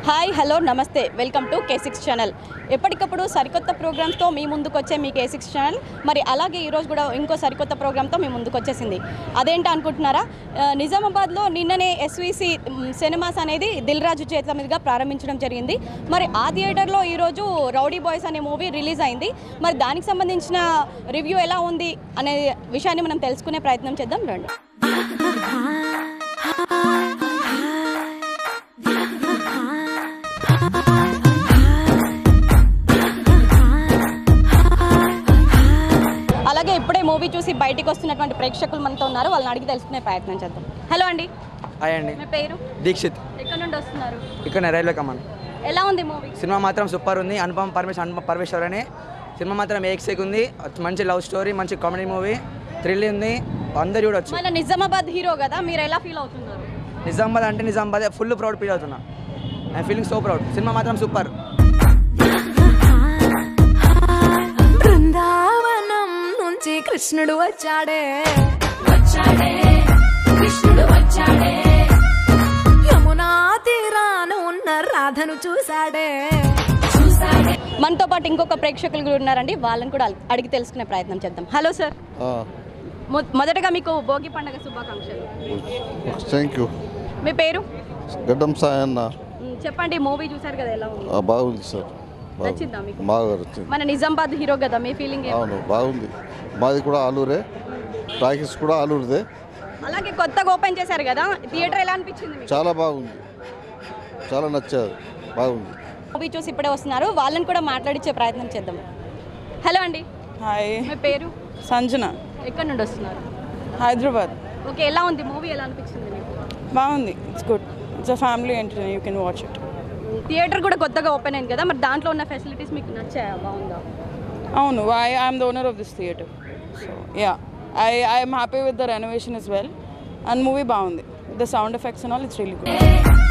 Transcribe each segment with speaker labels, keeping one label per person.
Speaker 1: Hi hello నమస్తే welcome to K six channel ఎప్పటికప్పుడు సరికొత్త ప్రోగ్రామ్స్తో మీ ముందుకు వచ్చే మీ కే సిక్స్ ఛానల్ మరి అలాగే ఈరోజు కూడా ఇంకో సరికొత్త ప్రోగ్రామ్తో మీ ముందుకు వచ్చేసింది అదేంటి అనుకుంటున్నారా ఆ, నిజామాబాద్లో నిన్ననే ఎస్విసి సినిమాస్ అనేది దిల్ రాజు చేతుల మీదుగా ప్రారంభించడం జరిగింది మరి ఆ థియేటర్లో ఈరోజు రౌడీ బాయ్స్ అనే మూవీ రిలీజ్ అయింది మరి దానికి సంబంధించిన రివ్యూ ఎలా ఉంది అనే విషయాన్ని మనం తెలుసుకునే ప్రయత్నం చేద్దాం రండి అలాగే ఇప్పుడే మూవీ చూసి బయటికి వస్తున్నటువంటి ప్రేక్షకులు మనతో ఉన్నారు వాళ్ళని అడిగి తెలుసుకునే ప్రయత్నం చేద్దాం హలో అండి
Speaker 2: హాయ్ అండి
Speaker 1: మీ పేరు
Speaker 2: దీక్షిత్
Speaker 1: ఎక్కడి నుండి వస్తున్నారు
Speaker 2: ఇక్కడ రైల్వే కమాన్
Speaker 1: ఎలా ఉంది మూవీ
Speaker 2: సినిమా మాత్రం సూపర్ ఉంది అనుపమ్ పరమేశ్వర్ అనుపమ్ పరమేశ్వర్ అని సినిమా మాత్రం ఏక్సేక్ ఉంది మంచి లవ్ స్టోరీ మంచి కామెడీ మూవీ థ్రిల్ ఉంది అందరు చూడొచ్చు
Speaker 1: మన నిజామాబాద్ హీరో కదా మీరు ఎలా ఫీల్ అవుతున్నారు
Speaker 2: నిజామాబాద్ అంటే నిజామాబాద్ ఫుల్ ప్రౌడ్ ఫీల్ అవుతున్నా I feeling so proud cinema మాత్రం సూపర్
Speaker 3: బృందావనం నుంచి కృష్ణుడు వచ్చాడే యమునా తీరాన ఉన్న రాధను చూశాడే
Speaker 1: మనతో పాటు ఇంకొక ప్రేక్షకులు కూడా ఉన్నారండి వాళ్ళని కూడా అడిగి తెలుసుకునే ప్రయత్నం చేద్దాం హలో సార్ మొ- మొదటగా మీకు భోగి పండుగ శుభాకాంక్షలు
Speaker 4: థ్యాంక్ యూ
Speaker 1: మీ పేరు
Speaker 4: గడ్డం సాయన్న
Speaker 1: మ్, చెప్పండి మూవీ చూసారు కదా ఎలా ఉంది
Speaker 4: ఆ, బాగుంది సార్ బాగుంది.
Speaker 1: నచ్చిందా మీకు?
Speaker 4: బాగా వచ్చింది
Speaker 1: మన నిజామాబాద్ హీరో కదా మీ ఫీలింగ్ ఏం
Speaker 4: అవును బాగుంది మాది కూడా ఆలూరే టాకీస్ కూడా ఆలూరుదే
Speaker 1: అలాగే కొత్తగా ఓపెన్ చేశారు కదా థియేటర్ ఎలా అనిపించింది మీకు
Speaker 4: చాలా బాగుంది చాలా నచ్చారు బాగుంది
Speaker 1: మూవీ చూసి ఇప్పుడే వస్తున్నారు వాళ్ళని కూడా మాట్లాడించే ప్రయత్నం చేద్దాం హలో అండి
Speaker 5: హాయ్
Speaker 1: మీ పేరు
Speaker 5: సంజన
Speaker 1: ఎక్కడి నుండి వస్తున్నారు
Speaker 5: హైదరాబాద్
Speaker 1: ఓకే ఎలా ఉంది మూవీ ఎలా అనిపించింది మీకు
Speaker 5: బాగుంది it's good it's a family entertain you can watch it
Speaker 1: theatre కూడా కొత్తగా ఓపెన్ అయింది కదా మరి దాంట్లో ఉన్న ఫెసిలిటీస్ మీకు నచ్చాయా బాగుందా
Speaker 5: అవును I I'm the owner of this theatre so yeah I I'm happy with the renovation is well and movie బాగుంది the sound effects and all it's really good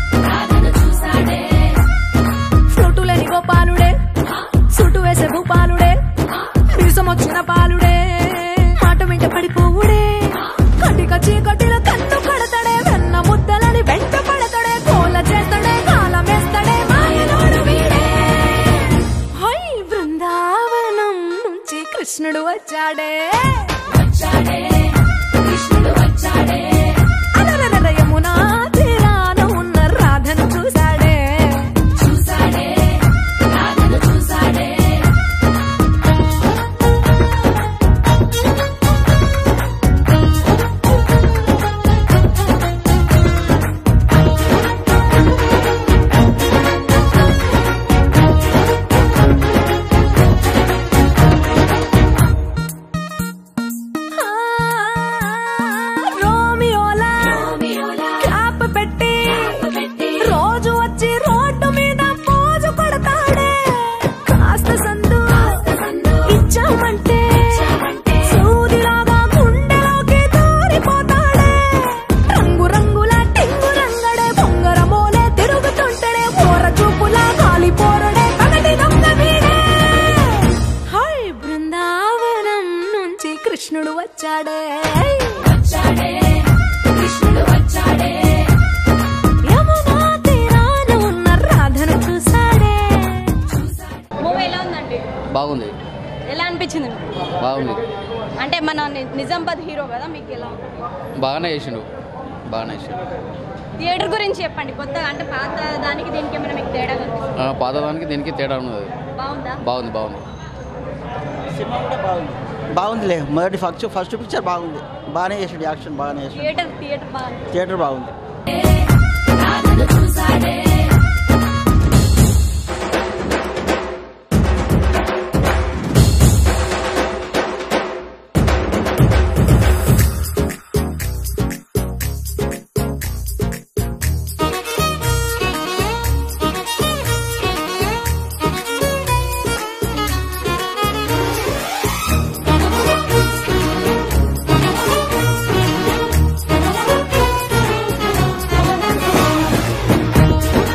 Speaker 3: ఫ్లూటులేని గోపాలుడే సుటు వేసే భూపాలుడే మీసం వచ్చిన పాలుడే మాట వెంట పడిపోవుడే కటిక చీకటిలో కన్ను కడతాడే వెన్న ముద్దలని వెంట పడతాడే కోల చేస్తాడే కాలమేస్తాడే మాయలోడు వీడే హై బృందావనం నుంచి కృష్ణుడు వచ్చాడే అలరలర యమునా తీరాన ఉన్న రాధను చూశాడే రోమియోలా క్లాప్ పెట్టి రోజు వచ్చి రోడ్డు మీద పోజు కొడతాడే కాస్త సందు ఇచ్చామంటే సూదిలాగా గుండెలోకి దూరిపోతాడే రంగు రంగుల టింగు రంగడే బొంగరమోలే తిరుగుతుంటడే పోర చూపులా గాలి పోరడే పగటి దొంగ వీడే హాయ్ బృందావనం నుంచి కృష్ణుడు వచ్చాడే యమునా తీరాన ఉన్న రాధను చూశాడే
Speaker 1: మూవీ ఎలా ఉందండి
Speaker 6: బాగుంది
Speaker 1: ఎలా అనిపించింది మీకు?
Speaker 6: బాగుంది
Speaker 1: అంటే మన ని- నిజామాబాద్ హీరో కదా మీకు ఎలా ఉంది
Speaker 6: బాగానే చేసిండు బాగానే చేసిండు
Speaker 1: థియేటర్ గురించి చెప్పండి కొత్తగా అంటే పాత దానికి దీనికి ఏమైనా మీకు తేడా కనిపిస్తుంది
Speaker 6: ఆ, పాతదానికి దీనికి తేడా ఉన్నది
Speaker 1: బాగుందా
Speaker 6: బాగుంది బాగుంది
Speaker 7: సినిమా కూడా బాగుంది బాగుందిలే మొదటి ఫస్ట్ ఫస్ట్ పిక్చర్ బాగుంది బాగానే చేసాడు యాక్షన్ బాగానే చేసాడు
Speaker 1: థియేటర్ థియేటర్ బాగుంది
Speaker 7: థియేటర్ బాగుంది
Speaker 3: ఆ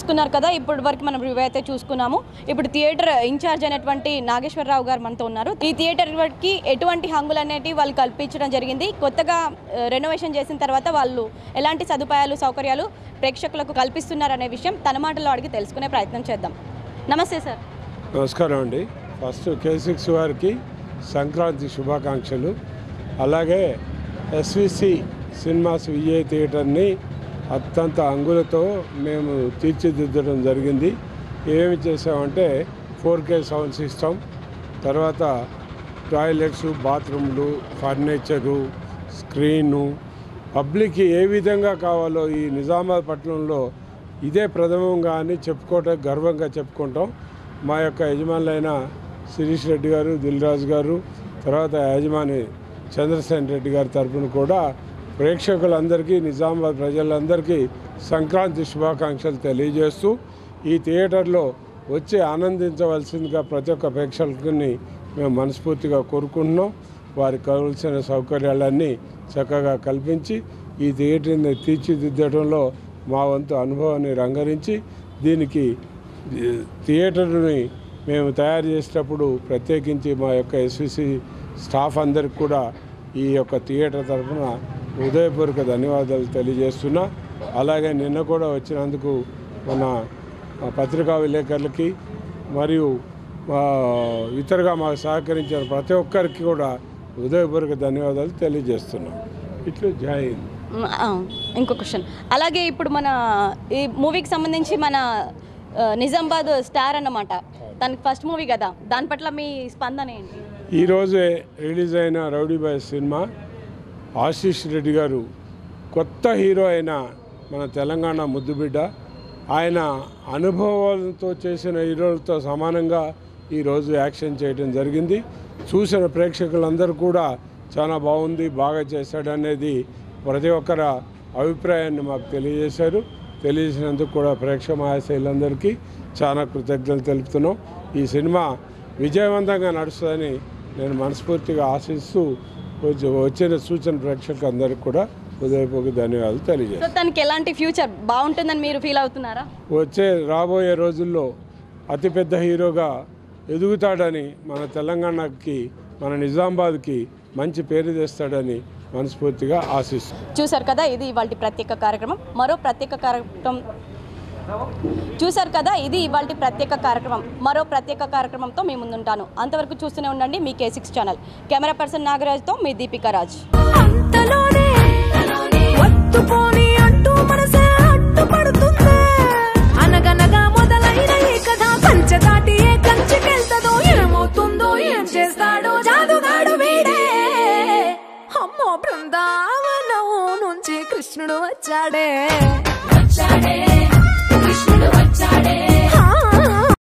Speaker 1: చూసుకున్నారు కదా ఇప్పటి వరకు మనం రివ్యూ అయితే చూసుకున్నాము ఇప్పుడు థియేటర్ ఇన్ఛార్జ్ అయినటువంటి నాగేశ్వరరావు గారు మనతో ఉన్నారు ఈ థియేటర్ కి ఎటువంటి హంగులు అనేటివి వాళ్ళు కల్పించడం జరిగింది కొత్తగా రెనోవేషన్ చేసిన తర్వాత వాళ్ళు ఎలాంటి సదుపాయాలు సౌకర్యాలు ప్రేక్షకులకు కల్పిస్తున్నారు అనే విషయం తన మాటల్లో అడిగి తెలుసుకునే ప్రయత్నం చేద్దాం నమస్తే సార్
Speaker 8: నమస్కారం అండి ఫస్ట్ కే సిక్స్ వారికి సంక్రాంతి శుభాకాంక్షలు అలాగే ఎస్విసి సినిమాస్ విజయ్ థియేటర్ని అత్యంత అంగులతో మేము తీర్చిదిద్దడం జరిగింది ఏమి చేసామంటే ఫోర్ కే సౌండ్ సిస్టమ్ తర్వాత టాయిలెట్స్ బాత్రూమ్లు ఫర్నిచరు స్క్రీను పబ్లిక్కి ఏ విధంగా కావాలో ఈ నిజామాబాద్ పట్టణంలో ఇదే ప్రథమంగా అని చెప్పుకోవటం గర్వంగా చెప్పుకుంటాం మా యొక్క యజమానులైన శిరీష్ రెడ్డి గారు దిల్రాజు గారు తర్వాత యజమాని చంద్రసేన్ రెడ్డి గారి తరపున కూడా ప్రేక్షకులందరికీ నిజామాబాద్ ప్రజలందరికీ సంక్రాంతి శుభాకాంక్షలు తెలియజేస్తూ ఈ థియేటర్లో వచ్చి ఆనందించవలసిందిగా ప్రతి ఒక్క ప్రేక్షకుని మేము మనస్ఫూర్తిగా కోరుకుంటున్నాం వారికి కావలసిన సౌకర్యాలన్నీ చక్కగా కల్పించి ఈ థియేటర్ని తీర్చిదిద్దడంలో మా వంతు అనుభవాన్ని రంగరించి దీనికి ఈ థియేటర్ని మేము తయారు చేసేటప్పుడు ప్రత్యేకించి మా యొక్క ఎస్విసి స్టాఫ్ అందరికి కూడా ఈ యొక్క థియేటర్ తరఫున హృదయపూర్వక ధన్యవాదాలు తెలియజేస్తున్నా అలాగే నిన్న కూడా వచ్చినందుకు మన ఆ, పత్రికా విలేకరులకి మరియు ఆ, ఇతరుగా మాకు సహకరించిన ప్రతి ఒక్కరికి కూడా హృదయపూర్వక ధన్యవాదాలు తెలియజేస్తున్నాం ఇట్లు జై హింద్
Speaker 1: మ్, ఆ, ఇంకో క్వశ్చన్ అలాగే ఇప్పుడు మన ఈ మూవీకి సంబంధించి మన ఆ, నిజామాబాద్ స్టార్ అన్నమాట తనకి ఫస్ట్ మూవీ కదా దాని పట్ల మీ స్పందన ఏంటి
Speaker 8: ఈరోజే రిలీజ్ అయిన rowdy boy cinema Ashish Reddy గారు కొత్త హీరో అయిన మన తెలంగాణ ముద్దుబిడ్డ ఆయన అనుభవాలతో చేసిన హీరోలతో సమానంగా ఈరోజు యాక్షన్ చేయడం జరిగింది చూసిన ప్రేక్షకులందరూ కూడా చాలా బాగుంది బాగా చేశాడనేది ప్రతి ఒక్కరి అభిప్రాయాన్ని మాకు తెలియజేశారు తెలియజేసినందుకు కూడా ప్రేక్షక మహాశైలందరికీ చాలా కృతజ్ఞతలు తెలుపుతున్నాం ఈ సినిమా విజయవంతంగా నడుస్తుందని నేను మనస్ఫూర్తిగా ఆశిస్తూ వచ్చి- వచ్చిన సూచన ప్రేక్షకులందరికీ కూడా హృదయపూర్వక ధన్యవాదాలు
Speaker 1: సో
Speaker 8: తెలియజేస్తాను
Speaker 1: తనకి ఎలాంటి ఫ్యూచర్ బాగుంటుందని మీరు ఫీల్ అవుతున్నారా
Speaker 8: వచ్చే రాబోయే రోజుల్లో అతిపెద్ద హీరోగా ఎదుగుతాడని మన తెలంగాణకి మన నిజామాబాద్కి మంచి పేరు తెస్తాడని మనస్ఫూర్తిగా ఆశిస్తున్నాను
Speaker 1: చూశారు కదా ఇది ఇవాళ ప్రత్యేక కార్యక్రమం మరో ప్రత్యేక కార్యక్రమం చూశారు కదా ఇది ఇవాళ ప్రత్యేక కార్యక్రమం మరో ప్రత్యేక కార్యక్రమంతో మీ ముందుంటాను అంతవరకు చూస్తూనే ఉండండి మీ K six channel camera person నాగరాజ్తో మీ దీపికా రాజ్
Speaker 3: అంతలోనే ఒత్తుకోని అంటూ మనసే అడ్డుపడుతుందే అనగనగా మొదలైన ఈ కథ కంచె దాటి ఏ కంచెకెళ్తదో ఏమవుతుందో ఏం చేస్తాడో జాదుగాడు వీడే అమ్మో బృందావనం నుంచి కృష్ణుడు వచ్చాడే వచ్చాడే కృష్ణుడు వచ్చాడే